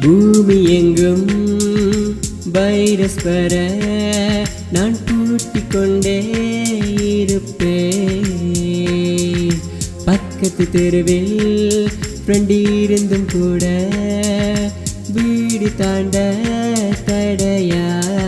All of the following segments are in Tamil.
பூமி எங்கும் வைரஸ் வர நான் பூட்டிக் கொண்டே இருப்பேன் பக்கத்து தெருவில் ஃப்ரெண்டு இருந்தும் கூட வீடு தாண்ட தடையா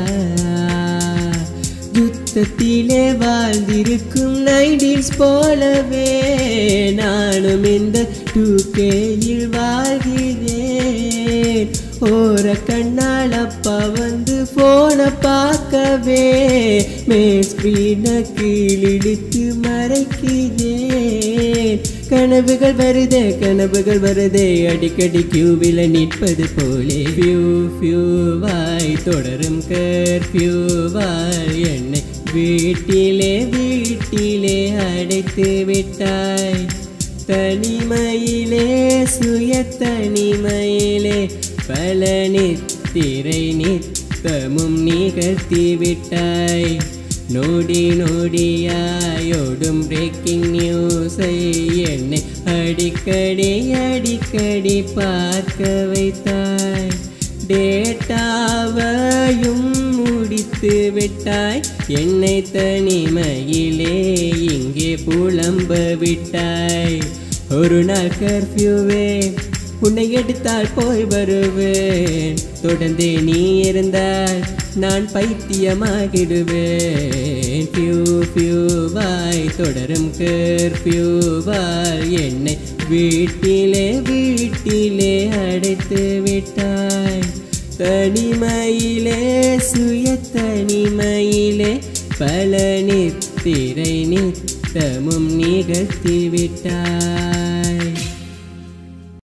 யுத்தத்திலே வாழ்ந்திருக்கும் நைன்டீஸ் போலவே நானும் இந்த டூ கேயில் வாழ்கிறேன் ஓர கண்ணால் அப்பா வந்து போனை பார்க்கவே மே ஸ்க்ரீனை கீழிழித்து மறைக்கிறேன் கனவுகள் வருதே கனவுகள் வருதே அடிக்கடி கியூவில் நிற்பது போலே ஃபியூ ஃபியூவாய் தொடரும் கர்ஃபியூவாய் என்னை வீட்டிலே வீட்டிலே அடைத்து விட்டாய் தனிமையிலே சுய தனிமையிலே பல நித்திரை நித்தமும் நிகழ்த்தி விட்டாய் நோடி நோடியாயோடும் பிரேக்கிங் நியூஸை என்னை அடிக்கடி அடிக்கடி பார்க்க வைத்தாய் டேட்டாவையும் முடித்து விட்டாய் என்னை தனிமையிலே இங்கே புலம்ப விட்டாய் ஒரு நாள் கர்ஃப்யூவே உன்னை எடுத்தால் போய் வருவேன் தொடர்ந்து நீ இருந்தால் நான் பைத்தியமாகிடுவேன் ஃபியூ ஃபியூவாய் தொடரும் கர்ஃப்யூவாய் என்னை வீட்டிலே வீட்டிலே அடைத்து விட்டாய் தனிமையிலே சுய தனிமையிலே பல நித்திரை நித்தமும் நிகழ்த்தி விட்டாய்